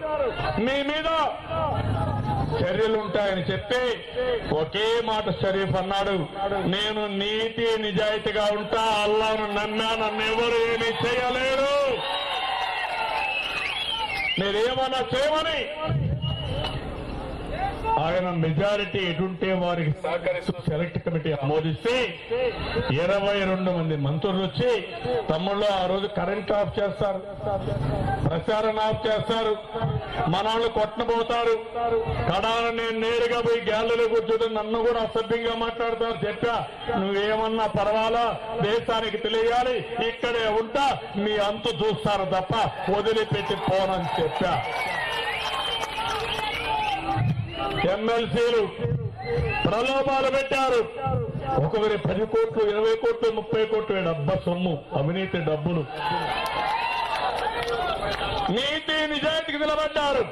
మీ మీద చర్యలు ఉంటాయని చెప్పి ఒకే మాట షరీఫ్ అన్నాడు నేను నీతి నిజాయితీగా ఉంటా అల్లాను నమ్మా నన్ను ఎవరు ఏమీ చేయలేరు మీరేమన్నా చేయమని ఆయన మెజారిటీ ఎటుంటే వారికి సహకరిస్తూ సెలెక్ట్ కమిటీ ఆమోదిస్తే ఇరవై రెండు మంది మంత్రులు వచ్చి తమ్ముళ్ళు ఆ రోజు కరెంట్ ఆఫ్ చేస్తారు ప్రచారం ఆఫ్ చేస్తారు మనవాళ్ళు కొట్టబోతారు కడాన నేను నేరుగా పోయి గ్యాలరీలో కూర్చుంటే నన్ను కూడా అసభ్యంగా మాట్లాడతారు చెప్పా నువ్వేమన్నా పర్వాలా దేశానికి తెలియాలి ఇక్కడే ఉంటా మీ అంతు చూస్తారు తప్ప వదిలిపెట్టి పోనని చెప్పా ఎమ్మెల్సీలు ప్రలోభాలు పెట్టారు ఒకరి పది కోట్లు ఇరవై కోట్లు ముప్పై కోట్లు డబ్బ సొమ్ము అవినీతి డబ్బులు నీతి నిజాయితీకి నిలబడ్డారు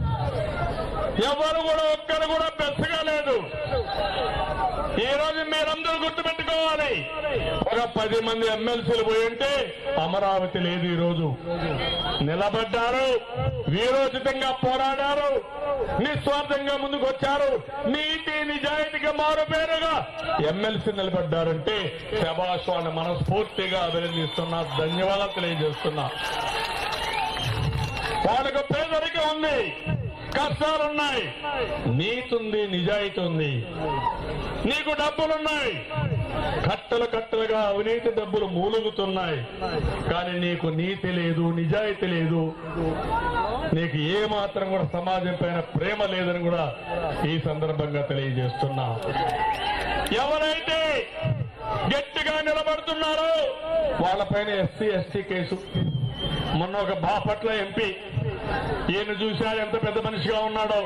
ఎవరు కూడా ఒక్కరు కూడా బెచ్చగా లేదు ఈ రోజు మీరందరూ గుర్తుపెట్టుకోవాలి ఒక పది మంది ఎమ్మెల్సీలు పోయి ఉంటే అమరావతి లేదు ఈ రోజు నిలబడ్డారు వీరోచితంగా పోరాడారు నిస్వార్థంగా ముందుకు వచ్చారు నీతి నిజాయితీగా మారు పేరుగా ఎమ్మెల్సీ నిలబడ్డారంటే శభాష్ వాళ్ళని మనస్ఫూర్తిగా అభినందిస్తున్నా ధన్యవాదాలు తెలియజేస్తున్నా వాళ్ళకు పేదరికం ఉంది కష్టాలున్నాయి నీతి ఉంది నిజాయితీ ఉంది నీకు డబ్బులున్నాయి కట్టలు కట్టలుగా అవినీతి డబ్బులు మూలుగుతున్నాయి కానీ నీకు నీతి లేదు నిజాయితీ లేదు నీకు ఏ మాత్రం కూడా సమాజం పైన ప్రేమ లేదని కూడా ఈ సందర్భంగా తెలియజేస్తున్నా ఎవరైతే గట్టిగా నిలబడుతున్నారో వాళ్ళపైన ఎస్సీ ఎస్టీ కేసు మొన్న ఒక బాపట్ల ఎంపీ ఈయన చూశారు ఎంత పెద్ద మనిషిగా ఉన్నాడో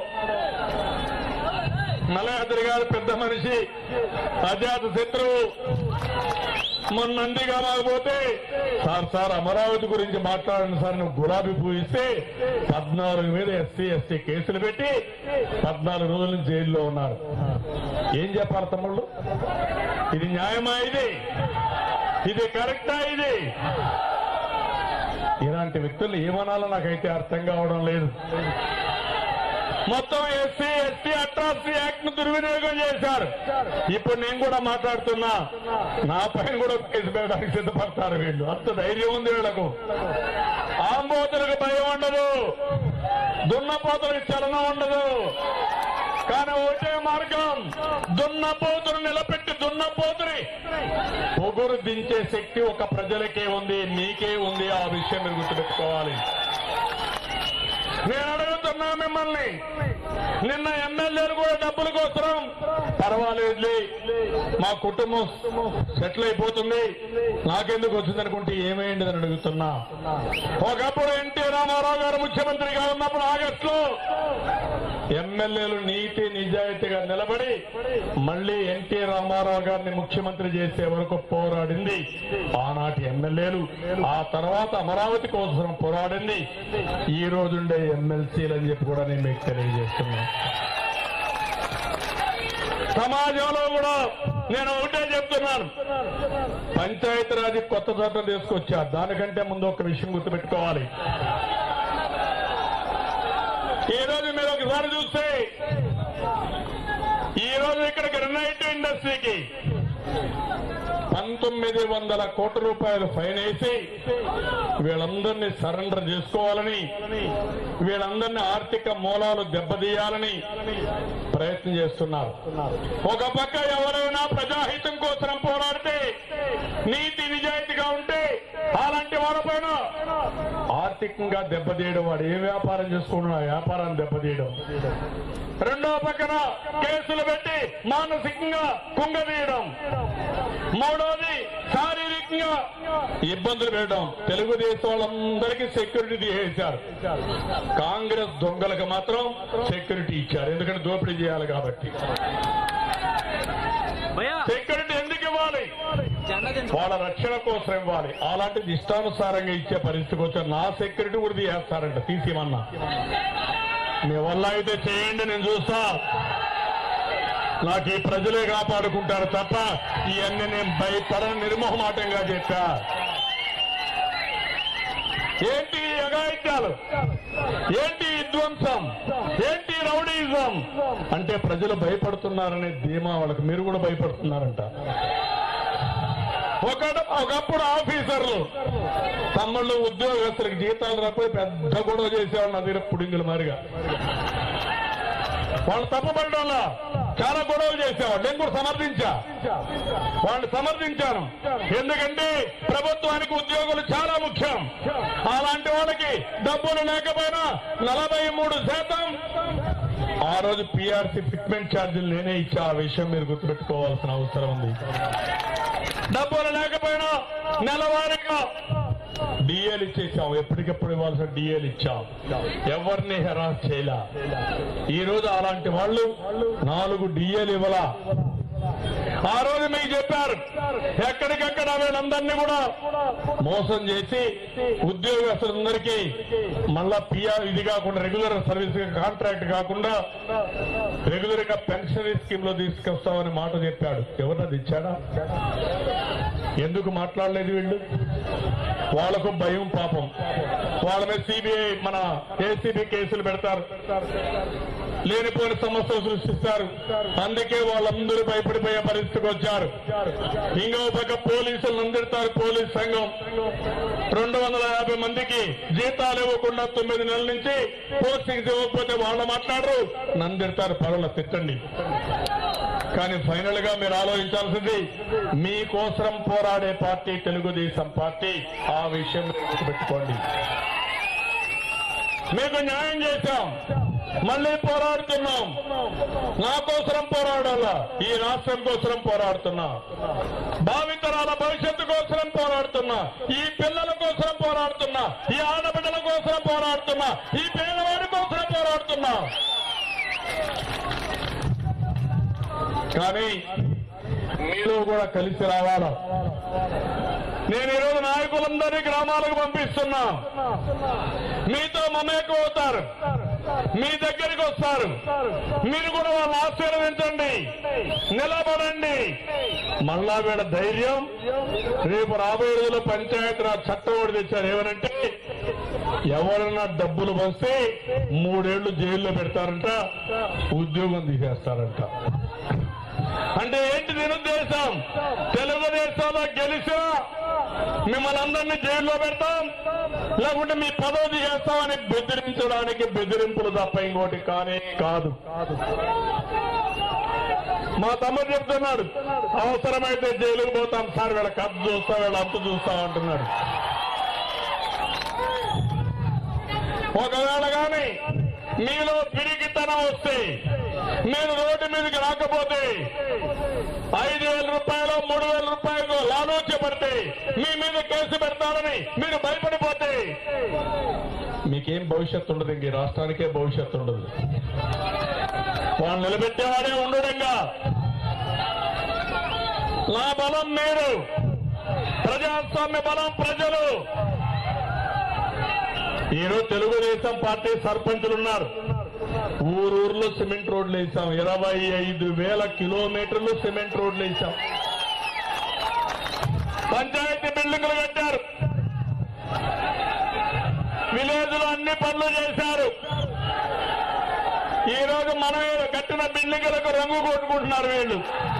మలయాద్రి గారు పెద్ద మనిషి అజాత శత్రువు మొన్న నందిగా మాకపోతే సార్ సార్ అమరావతి గురించి మాట్లాడండి సార్ నువ్వు గులాబీ పూయిస్తే పద్నాలుగు మీద ఎస్సీ ఎస్టీ కేసులు పెట్టి పద్నాలుగు రోజుల నుంచి జైల్లో ఉన్నారు ఏం చెప్పాలి తమ్ముళ్ళు ఇది న్యాయమా ఇది ఇది కరెక్టా ఇది ఇలాంటి వ్యక్తులు ఏమనాలో నాకైతే అర్థం కావడం లేదు మొత్తం ఎస్సీ ఎస్టీ అట్రాసిటీ యాక్ట్ ను దుర్వినియోగం చేశారు ఇప్పుడు నేను కూడా మాట్లాడుతున్నా నా పైన కూడా కేసు పెట్టడానికి సిద్ధపడతారు వీళ్ళు అంత ధైర్యం ఉంది వీళ్ళకు ఆంబోతులకు భయం ఉండదు దున్నపోతులకు చలనం ఉండదు కానీ ఒకటే మార్గం దున్నపోతును నిలబెట్టి దున్నపోతుని పొగురు దించే శక్తి ఒక ప్రజలకే ఉంది మీకే ఉంది ఆ విషయం మీరు గుర్తుపెట్టుకోవాలి నేను అడుగుతున్నా మిమ్మల్ని నిన్న ఎమ్మెల్యేలు కూడా డబ్బుల కోసం పర్వాలేదులే మా కుటుంబం సెటిల్ అయిపోతుంది నాకెందుకు వచ్చింది అనుకుంటే ఏమైంది అని అడుగుతున్నా ఒకప్పుడు ఎన్టీ రామారావు గారు ముఖ్యమంత్రిగా ఉన్నప్పుడు ఆగస్టులో ఎమ్మెల్యేలు నీతి నిజాయితీగా నిలబడి మళ్ళీ ఎన్టీ రామారావు గారిని ముఖ్యమంత్రి చేసే వరకు పోరాడింది ఆనాటి ఎమ్మెల్యేలు ఆ తర్వాత అమరావతి కోసం పోరాడింది ఈ రోజుండే ఎమ్మెల్సీలు అని చెప్పి కూడా నేను మీకు తెలియజేస్తున్నాను సమాజంలో కూడా నేను ఒకటే చెప్తున్నాను పంచాయతీరాజ్ కొత్త చట్టం తీసుకొచ్చారు దానికంటే ముందు ఒక విషయం గుర్తుపెట్టుకోవాలి ఈ రోజు మీరు ఒకసారి చూస్తే ఈ రోజు ఇక్కడ గ్రనైట్ ఇండస్ట్రీకి పంతొమ్మిది వందల కోట్ల రూపాయలు ఫైన్ వేసి వీళ్ళందరినీ సరెండర్ చేసుకోవాలని వీళ్ళందరినీ ఆర్థిక మూలాలు దెబ్బతీయాలని ప్రయత్నం చేస్తున్నారు ఒక పక్క ఎవరైనా ప్రజాహితం కోసం పోరాడితే నీతి నిజాయితీగా ఉంటే అలాంటి వాళ్ళపైన ఆర్థికంగా దెబ్బతీయడం వాడు ఏ వ్యాపారం చేసుకున్నా ఆ వ్యాపారాన్ని దెబ్బతీయడం రెండో పక్కన కేసులు పెట్టి మానసికంగా కుంగదీయడం మూడోది శారీరకంగా ఇబ్బందులు పెట్టడం తెలుగుదేశం వాళ్ళందరికీ సెక్యూరిటీ చేశారు కాంగ్రెస్ దొంగలకు మాత్రం సెక్యూరిటీ ఇచ్చారు ఎందుకంటే దోపిడీ చేయాలి కాబట్టి భయ్యా సెక్యూరిటీ ఎందుకు ఇవ్వాలి జెండా దించు. వాళ్ళ రక్షణ కోసం ఇవ్వాలి అలాంటిది ఇష్టానుసారంగా ఇచ్చే పరిస్థితికి వచ్చారు నా సెక్యూరిటీ కూడా తీసేస్తారంట తీసేమన్నా మీ వల్ల అయితే చేయండి నేను చూస్తా నాకు ఈ ప్రజలే కాపాడుకుంటారు తప్ప ఇవన్నీ నేను భయపడని నిర్మోహమాటంగా చెప్పా ఏంటి ఈ అఘాయిత్యాలు ఏంటి ఈ ద్వంద్వ ధ్వంసం ఏంటి రౌడీజం అంటే ప్రజలు భయపడుతున్నారనే ధీమా వాళ్ళకి మీరు కూడా భయపడుతున్నారంట ఒక ఒకప్పుడు ఆఫీసర్లు తమ్ముళ్ళు ఉద్యోగస్తులకు జీతాలు రాకపోయి పెద్ద గొడవ చేసేవాళ్ళు నా దగ్గర పుడింగుల మారిగా వాళ్ళు తప్పుపడడంలో చాలా గొడవలు చేసేవాళ్ళు నేను కూడా సమర్థించా వాళ్ళని సమర్థించాను ఎందుకంటే ప్రభుత్వానికి ఉద్యోగులు చాలా ముఖ్యం అలాంటి వాళ్ళకి డబ్బులు లేకపోయినా నలభై మూడు శాతం ఆ రోజు పిఆర్సీ ఫిట్మెంట్ ఛార్జీలు నేనే ఇచ్చా ఆ విషయం మీరు గుర్తుపెట్టుకోవాల్సిన అవసరం ఉంది డబ్బులు లేకపోయినా నెలవారీగా డిఏలు ఇచ్చేసాం ఎప్పటికెప్పుడు ఇవ్వాల్సిన డిఏలు ఇచ్చాం ఎవరిని హెరాస్ చేయలా ఈ రోజు అలాంటి వాళ్ళు నాలుగు డిఏలు ఇవ్వలా ఆ రోజు మీకు చెప్పారు ఎక్కడికక్కడ వీళ్ళందరినీ కూడా మోసం చేసి ఉద్యోగస్తులందరికీ మళ్ళా పిఆర్ ఇది కాకుండా రెగ్యులర్ సర్వీస్ కాంట్రాక్ట్ కాకుండా రెగ్యులర్ గా పెన్షనరీ స్కీమ్ లో తీసుకొస్తామని మాట చెప్పాడు ఎవరినది ఇచ్చాడా ఎందుకు మాట్లాడలేదు వీళ్ళు వాళ్ళకు భయం పాపం వాళ్ళ మీద సిబిఐ మన ఏసీబీ కేసులు పెడతారు లేనిపోయిన సమస్యలు సృష్టిస్తారు అందుకే వాళ్ళందరూ భయపడిపోయే పరిస్థితికి వచ్చారు ఇంకో పక్క పోలీసులు నందిడతారు పోలీస్ సంఘం రెండు వందల యాభై మందికి జీతాలు ఇవ్వకుండా తొమ్మిది నెలల నుంచి పోస్టింగ్స్ ఇవ్వకపోతే వాళ్ళు మాట్లాడరు నందిడతారు పరుల తిట్టండి కానీ ఫైనల్ గా మీరు ఆలోచించాల్సింది మీకోసం పోరాడే పార్టీ తెలుగుదేశం పార్టీ ఆ విషయం మీరు గుర్తుపెట్టుకోండి మీకు న్యాయం చేశాం మళ్ళీ పోరాడుతున్నాం నా కోసరం పోరాడాలా ఈ రాష్ట్రం కోసరం పోరాడుతున్నా భావితరాల భవిష్యత్తు కోసరం పోరాడుతున్నా ఈ పిల్లల కోసరం పోరాడుతున్నా ఈ ఆడబిడ్డల కోసరం పోరాడుతున్నా ఈ పేదవాడి కోసరం పోరాడుతున్నా కానీ మీలో కూడా కలిసి రావాలా నేను ఈరోజు నాయకులందరినీ గ్రామాలకు పంపిస్తున్నా మీతో మమేకం అవుతారు మీ దగ్గరికి వస్తారు మీరు కూడా వాళ్ళని ఆశీర్వదించండి నిలబడండి మళ్ళా వీళ్ళ ధైర్యం రేపు రాబోయే రోజుల్లో పంచాయతీరాజ్ చట్టం ఒకటి తెచ్చారు ఏమనంటే ఎవరన్నా డబ్బులు వస్తే మూడేళ్లు జైల్లో పెడతారంట ఉద్యోగం తీసేస్తారంట అంటే ఏంటి నిరుద్దేశం తెలుగుదేశంలో గెలిచినా మిమ్మల్ని అందరినీ జైల్లో పెడతాం లేకుంటే మీ పదవి తీసేస్తామని బెదిరించడానికి బెదిరింపులు తప్ప ఇంకోటి కానే కాదు మా తమ్ముడు చెప్తున్నాడు అవసరమైతే జైలుకు పోతాం సార్ వీళ్ళ కథ చూస్తా వీళ్ళ అంతు చూస్తా అంటున్నాడు ఒకవేళ కానీ మీలో పిరిగితనం వస్తే మీరు రోడ్డు మీదకి రాకపోతే ఐదు వేల రూపాయలు మూడు వేల రూపాయలు లాలోచపడితే మీ మీద కేసు పెడతారని మీరు భయపడిపోతే మీకేం భవిష్యత్తు ఉండదు ఇంక ఈ రాష్ట్రానికే భవిష్యత్తు ఉండదు వాళ్ళు నిలబెట్టేవాడే ఉండడంగా నా బలం మీరు ప్రజాస్వామ్య బలం ప్రజలు ఈరోజు తెలుగుదేశం పార్టీ సర్పంచులు ఉన్నారు ఊరూర్లో సిమెంట్ రోడ్లు వేసాం ఇరవై ఐదు వేల కిలోమీటర్లు సిమెంట్ రోడ్లు వేసాం పంచాయతీ బిల్డింగులు కట్టారు విలేజ్ లో అన్ని పనులు చేశారు ఈ రోజు మనం కట్టిన బిల్డింగులకు రంగు కొట్టుకుంటున్నారు వీళ్ళు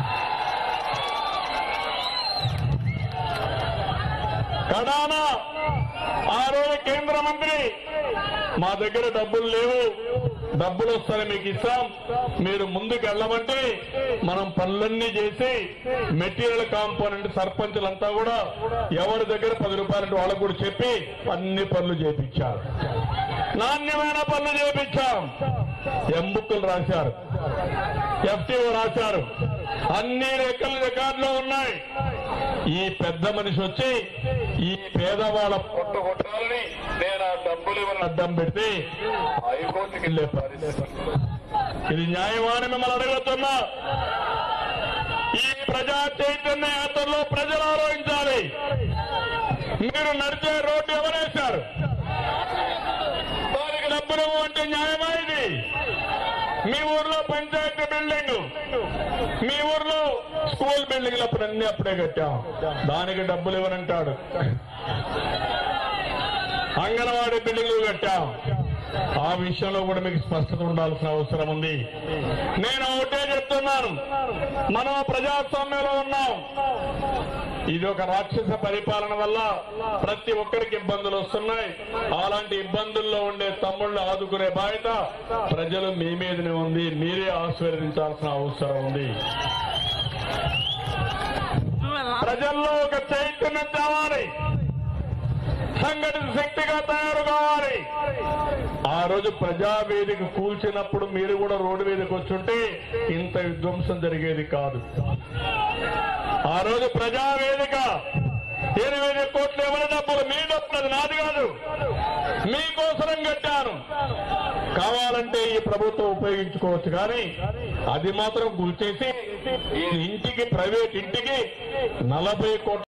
కడానా ఆ రోజు కేంద్ర మంత్రి మా దగ్గర డబ్బులు లేవు డబ్బులు వస్తాయి మీకు ఇస్తాం మీరు ముందుకు వెళ్ళమంటే మనం పనులన్నీ చేసి మెటీరియల్ కాంపోనెంట్ సర్పంచులంతా కూడా ఎవరి దగ్గర పది రూపాయలు వాళ్ళకు కూడా చెప్పి అన్ని పనులు చేపించారు నాణ్యమైన పనులు చేపించాం ఎంబుక్కులు రాశారు ఎఫ్టీఓ రాశారు అన్ని లెక్కలు రికార్డులో ఉన్నాయి ఈ పెద్ద మనిషి వచ్చి ఈ పేదవాళ్ళ పొట్ట కొట్టాలని నేను ఆ డబ్బులు ఇవ్వని అడ్డం పెడితే హైకోర్టుకి వెళ్ళే పరిస్థితి ఇది న్యాయమా అని మిమ్మల్ని అడుగుతున్నా ఈ ప్రజా చైతన్య యాత్రలో ప్రజలు ఆలోచించాలి మీరు నడిచే రోడ్డు ఎవరేశారు దానికి డబ్బులు అంటే న్యాయమా ఇది మీ ఊర్లో పంచాయతీ బిల్డింగ్ మీ ఊర్లో స్కూల్ బిల్డింగ్లు అప్పుడు అన్ని అప్పుడే కట్టాం దానికి డబ్బులు ఇవ్వనంటాడు అంగన్వాడీ బిల్డింగ్లు కట్టాం ఆ విషయంలో కూడా మీకు స్పష్టత ఉండాల్సిన అవసరం ఉంది నేను ఒకటే చెప్తున్నాను మనం ప్రజాస్వామ్యంలో ఉన్నాం ఇది ఒక రాక్షస పరిపాలన వల్ల ప్రతి ఒక్కరికి ఇబ్బందులు వస్తున్నాయి అలాంటి ఇబ్బందుల్లో ఉండే తమ్ముళ్ళు ఆదుకునే బాధ్యత ప్రజలు మీ మీదనే ఉంది మీరే ఆశీర్వదించాల్సిన అవసరం ఉంది ప్రజల్లో ఒక చైతన్యం తేవాలి సంఘటిత శక్తిగా తయారు కావాలి ఆ రోజు ప్రజావేదిక కూల్చినప్పుడు మీరు కూడా రోడ్డు మీదకి వచ్చుంటే ఇంత విధ్వంసం జరిగేది కాదు ఆ రోజు ప్రజావేదిక ఎనిమిది కోట్లు ఎవరి డబ్బులు మీ డబ్బులు అది నాది కాదు మీకోసరం కట్టాను కావాలంటే ఈ ప్రభుత్వం ఉపయోగించుకోవచ్చు కానీ అది మాత్రం గుర్చేసి ఈ ఇంటికి ప్రైవేట్ ఇంటికి నలభై కోట్ల